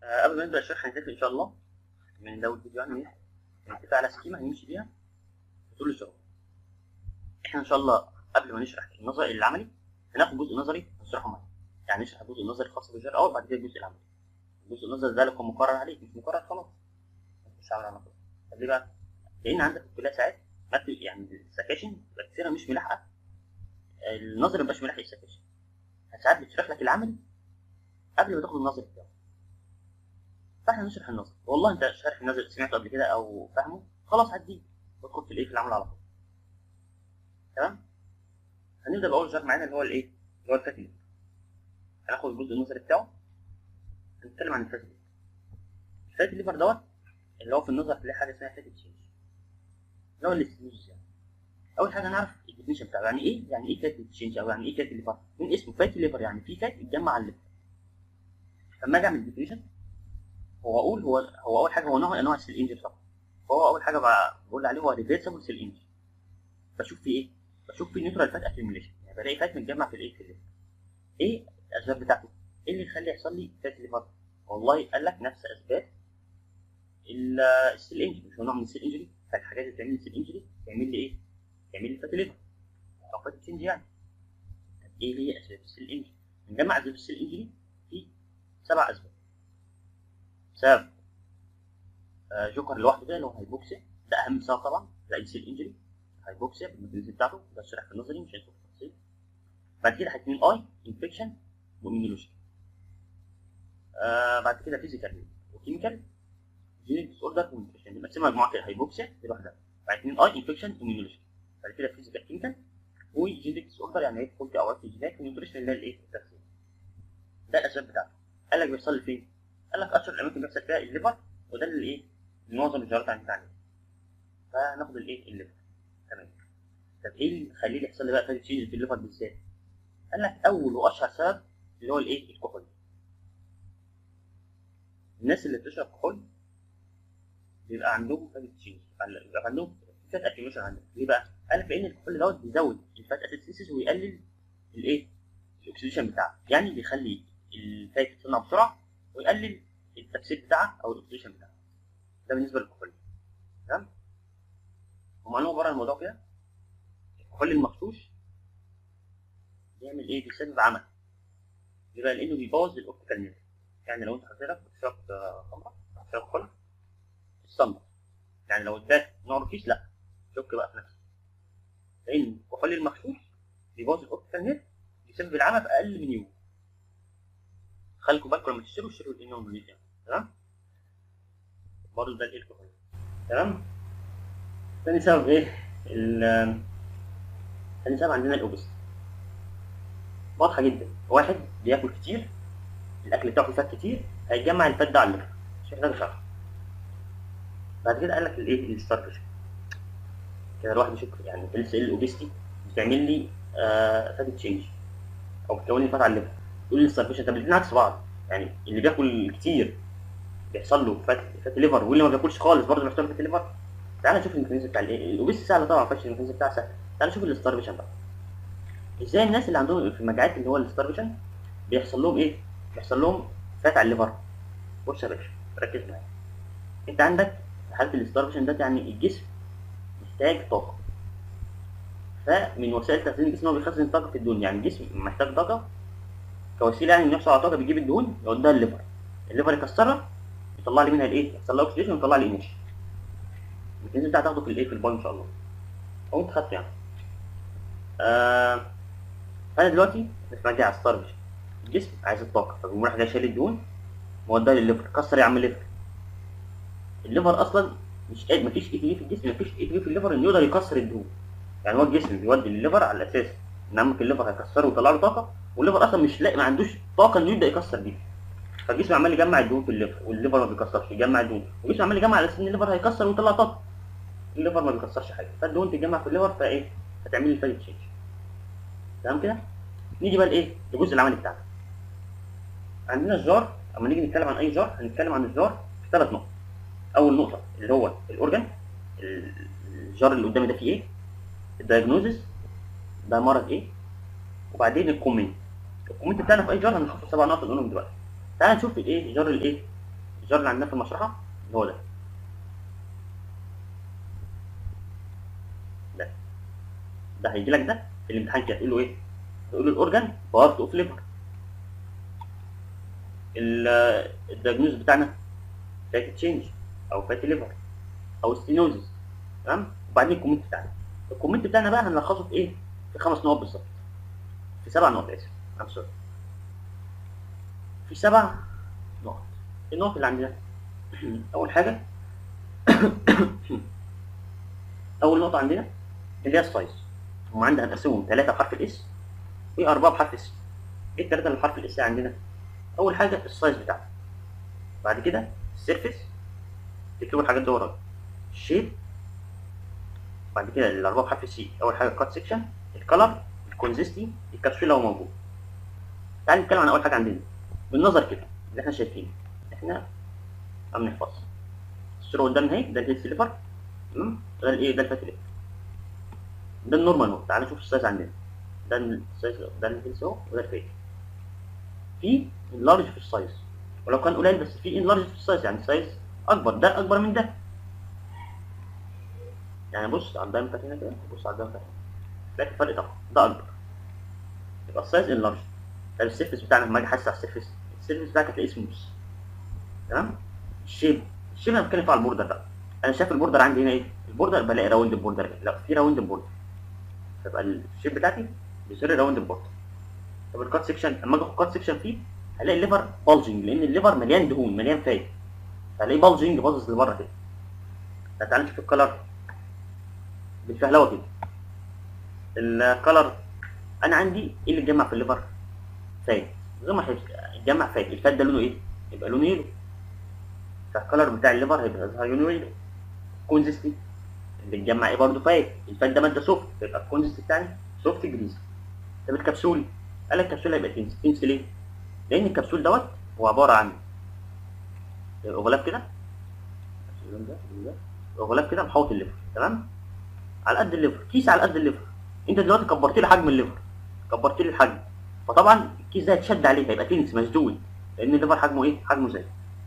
آه، قبل ما نبدا الشرح هنتفق ان شاء الله من ده الفيديو يعني هنتفق على سكيمه هنمشي بيها طول الشغل احنا ان شاء الله قبل ما نشرح النظري العملي هناخد جزء نظري ونشرحه معانا يعني نشرح الجزء النظري الخاص بالجر الاول بعد كده الجزء العملي الجزء النظري ده لو مقرر عليك مش مقرر خلاص مش هعمل عنه طب ليه بقى؟ لان عندك في الكليه ساعات ما بت- يعني السكاشن بتبقى كتيره مش ملاحقه النظري مبقاش ملاحق السكاشن ساعات بتشرح لك العملي قبل ما تاخد النظري بتاعه فاحنا نشرح النظر والله انت شارح النظر سمعته قبل كده او فاهمه خلاص عديه وادخل في الايه في العمل على طول تمام هنبدا باول شرح معانا اللي هو الايه اللي هو الفات ليفر هناخد الجزء النظري بتاعه هنتكلم عن الفات ليفر الفات ليفر دوت اللي هو في النظر تلاقي حاجه اسمها فات تشينج اللي هو الاستنوز يعني اول حاجه نعرف الديفينيشن بتاعه يعني ايه يعني ايه فات تشينج او يعني ايه فات ليفر من اسمه فات ليفر يعني في فات اتجمع على الليفر فلما اجي اعمل ديفينيشن هو اقول هو هو اول حاجه هو نوع من انواع السيل انجن طبعا فهو اول حاجه بقى بقول عليه هو ريفيرسبل سيل انجن بشوف فيه ايه بشوف فيه نيوترال فات اكيوميليشن يعني بلاقي فات متجمع في الايه في الليفر ايه الاسباب بتاعته ايه اللي يخلي يحصل لي فات ليفر والله قال لك نفس اسباب ال- السيل انجن مش هو نوع من السيل انجري فالحاجات اللي بتعمل لي السيل انجري تعمل لي ايه تعمل لي فات ليفر او فات تشينج يعني طب ايه هي اسباب السيل انجري نجمع اسباب السيل انجري في سبع اسباب سبب آه، جوكر لوحده ده اللي هو هايبوكسيا ده اهم سبب طبعا لاي سيل انجري هايبوكسيا بالميكانيزم بتاعته ده الشرح في النظري مش هيدخل في التفاصيل بعد كده هيكون الاي انفكشن واميونولوجي آه بعد كده فيزيكال وكيميكال جينيك ديس اوردر ونيوتريشن دي مقسمها مجموعه كده هايبوكسيا دي لوحدها بعد كده اي انفكشن واميونولوجي بعد كده فيزيكال كيميكال وجينيك ديس اوردر يعني هيدخل في اوقات في الجينات ونيوتريشن اللي هي الايه التغذيه ده الاسباب بتاعته قال لك بيحصل لي فين؟ قال لك اشهر الاماكن بيحصل فيها الليفر وده اللي ايه اللي معظم الجارات عندنا عليه فناخد الايه الليفر تمام طب ايه اللي يخليه يحصل لي بقى فاتي تشينج في الليفر بالذات قال لك اول واشهر سبب اللي هو الايه الكحول الناس اللي بتشرب كحول بيبقى عندهم فاتي تشينج بيبقى عندهم فات اكيوميشن عندهم ليه بقى قال لك لان الكحول دوت بيزود الفات اسيد ويقلل الايه الاكسجين بتاعه يعني بيخلي الفات يتصنع بسرعه ويقلل التكسير بتاعها او الاكسجين بتاعها ده بالنسبه للكحول تمام ومعلومه بره الموضوع كده الكحول المغشوش بيعمل ايه بيسبب عمى يبقى لانه بيبوظ الاوبتيكال نيرف يعني لو انت حضرتك بتشرب آه، خمره بتشرب كحول الصمت يعني لو اداك نوع رخيص لا شك بقى في نفسك لان الكحول المغشوش بيبوظ الاوبتيكال نيرف بيسبب العمى في اقل من يوم خليكم بالكم لما تشتروا اشتروا الانون والليثيوم تمام برضه ده الايه الكحول تمام تاني سبب ايه ال تاني سبب عندنا الاوبس واضحه جدا واحد بياكل كتير الاكل بتاعه فيه فات كتير هيجمع الفات ده على الليفر مش محتاج شرح بعد كده قال لك الايه الستارفيشن كده الواحد يشوف يعني ال الاوبستي بتعمل لي آه فات تشينج او بتكون لي فات على الليفر تقول لي الستارفيشن طب الاثنين عكس بعض يعني اللي بياكل كتير بيحصل له فات فات ليفر واللي ما بياكلش خالص برضه بيحصل له فات ليفر تعال نشوف الميكانيزم بتاع الايه الاوبستي سهله طبعا ما فيهاش الميكانيزم بتاعها سهل تعال نشوف الستارفيشن بقى ازاي الناس اللي عندهم في المجاعات اللي هو الستارفيشن بيحصل لهم ايه بيحصل لهم فات على الليفر بص يا باشا ركز معايا انت عندك في حاله الستارفيشن ده يعني الجسم محتاج طاقه فمن وسائل تخزين الجسم هو بيخزن طاقه في الدهون يعني الجسم محتاج طاقه كوسيله يعني انه يحصل على طاقه بيجيب الدهون يوديها الليفر الليفر يكسرها يطلع لي منها الايه يحصل لها اوكسيديشن ويطلع لي انرجي الميكانيزم بتاعها تاخده في الايه في الباي ان شاء الله او انت خدته يعني آه فانا دلوقتي مش راجع على الستارفيشن الجسم عايز الطاقه فبيقوم راح جاي شايل الدهون موديها للليفر كسر يا عم الليفر الليفر اصلا مش قادر مفيش اي في في الجسم مفيش اي في في الليفر انه يقدر يكسر الدهون يعني هو الجسم بيودي للليفر على اساس ان عمك الليفر هيكسره ويطلع له طاقه والليفر اصلا مش لاقي ما عندوش طاقه انه يبدا يكسر بيها فالجسم عمال يجمع الدهون في الليفر والليفر ما بيكسرش يجمع الدهون والجسم عمال يجمع على اساس ان الليفر هيكسر ويطلع طاقه الليفر ما بيكسرش حاجه فالدهون تتجمع في الليفر فايه هتعمل لي فايت تشينج تمام كده نيجي بقى لايه الجزء العملي بتاعنا عندنا الجار اما نيجي نتكلم عن اي جار هنتكلم عن الجار في ثلاث نقط اول نقطه اللي هو الاورجن الجار اللي قدامي ده فيه ايه الدايجنوزس ده مرض ايه وبعدين الكومنت الكومنت بتاعنا في اي جار هنشوف سبع نقط نقولهم دلوقتي تعال نشوف الايه جار الايه الجار اللي عندنا في المشرحه اللي هو ده ده ده هيجي لك ده في الامتحان كده تقول له ايه؟ تقول له الاورجان بارت اوف ليفر الدياجنوز بتاعنا فات تشينج او فات ليفر او ستينوزز تمام وبعدين الكومنت بتاعنا الكومنت بتاعنا بقى هنلخصه في ايه؟ في خمس نقط بالظبط في سبع نقط اسف ام سوري في سبع نقط النقط اللي عندنا اول حاجه اول نقطه عندنا اللي هي السايز هم عندنا هنقسمهم ثلاثه بحرف الاس واربعه بحرف الس ايه الثلاثه اللي بحرف الاس عندنا اول حاجه السايز بتاعته بعد كده السيرفيس تكتبوا الحاجات دي ورايا الشيب بعد كده الاربعه بحرف السي اول حاجه الكات سيكشن الكلر الكونسيستي الكبسول لو موجود تعالى نتكلم عن اول حاجه عندنا بالنظر كده اللي احنا شايفينه احنا ما بنحفظش الصوره قدامنا اهي ده الهيد سليبر تمام ده الايه ده الفات ده النورمال نوت تعالى نشوف السايز عندنا ده السايز ده الهيلث اهو وده الفيت في اللارج في السايز ولو كان قليل بس في انلارج في السايز يعني السايز اكبر ده اكبر من ده يعني بص على الدايمتر هنا كده بص على الدايمتر هنا تلاقي الفرق طبعا ده اكبر يبقى السايز انلارج طب السيرفيس بتاعنا لما اجي احس على السيرفيس السيرفيس بتاعك هتلاقيه سموث تمام الشيب الشيب انا بتكلم فيه على البوردر بقى انا شايف البوردر عندي هنا ايه البوردر بلاقي راوند بوردر لا في راوند بوردر فيبقى الشيب بتاعتي بيصير راوند بوردر طب الكات سيكشن لما اجي اخد كات سيكشن فيه هلاقي الليفر بالجنج لان الليفر مليان دهون مليان فات فهلاقيه بالجنج باظظ لبره كده طب تعالى نشوف الكلر بالفهلوه كده الكلر انا عندي ايه اللي اتجمع في الليفر فات زي ما اتجمع فات الفات ده لونه ايه يبقى لونه يلو فالكلر بتاع الليفر هيبقى يظهر لونه يلو كونزستي اللي اتجمع ايه برضه فات الفات ده ماده سوفت يبقى الكونزستي بتاعي سوفت جريز طب الكبسول قال لك الكبسول هيبقى تنس تنس ليه؟ لان الكبسول دوت هو عباره عن غلاف كده غلاف كده محوط الليفر تمام على قد الليفر كيس على قد الليفر انت دلوقتي كبرت لي حجم الليفر كبرت لي الحجم فطبعا الكيس ده هيتشد عليه هيبقى تنس مسدود لان الليفر حجمه ايه حجمه زي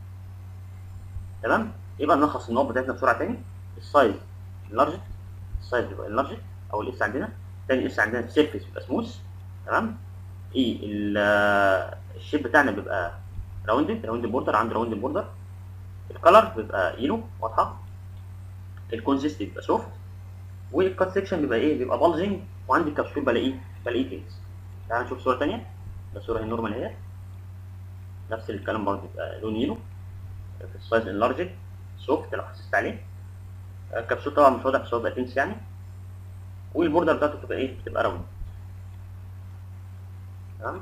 تمام يبقى نلخص النقط بتاعتنا بسرعه تاني السايز اللارج السايز يبقى اللارج او الاس عندنا تاني اس عندنا السيرفيس بيبقى سموث تمام ايه الشيب بتاعنا بيبقى راوندد راوند بوردر عند راوند بوردر الكلر بيبقى يلو واضحه الكونسيست بيبقى سوفت والكات سيكشن بيبقى ايه بيبقى بالجنج وعندي الكبسول بلاقيه بلاقيه تنس تعال نشوف صوره ثانيه ده صوره هي نورمال اهي نفس الكلام برضه بيبقى لون يلو في السايز انلارجد سوفت لو حسست عليه الكبسول طبعا مش واضح بس هو بيبقى تنس يعني والبوردر بتاعته بتبقى ايه بتبقى راوند تمام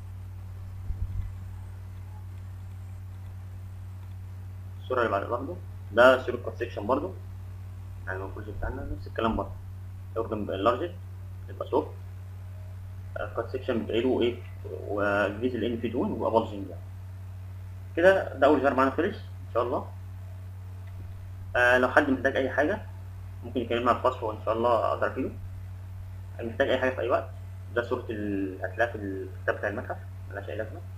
الصوره اللي بعد برضه ده صوره كات سيكشن برضه يعني المفروض بتاعنا نفس الكلام برضه يخدم باللارجت يبقى سوفت الكات سيكشن بيبقى له ايه وجريز الان في دون ويبقى بالجنج يعني كده ده اول جار معانا خلص ان شاء الله آه لو حد محتاج اي حاجه ممكن يكلمنا على الخاص وان شاء الله اقدر افيده محتاج اي حاجه في اي وقت ده صورة ال... هتلاقيها في الكتاب بتاع المتحف ملهاش اي لازمة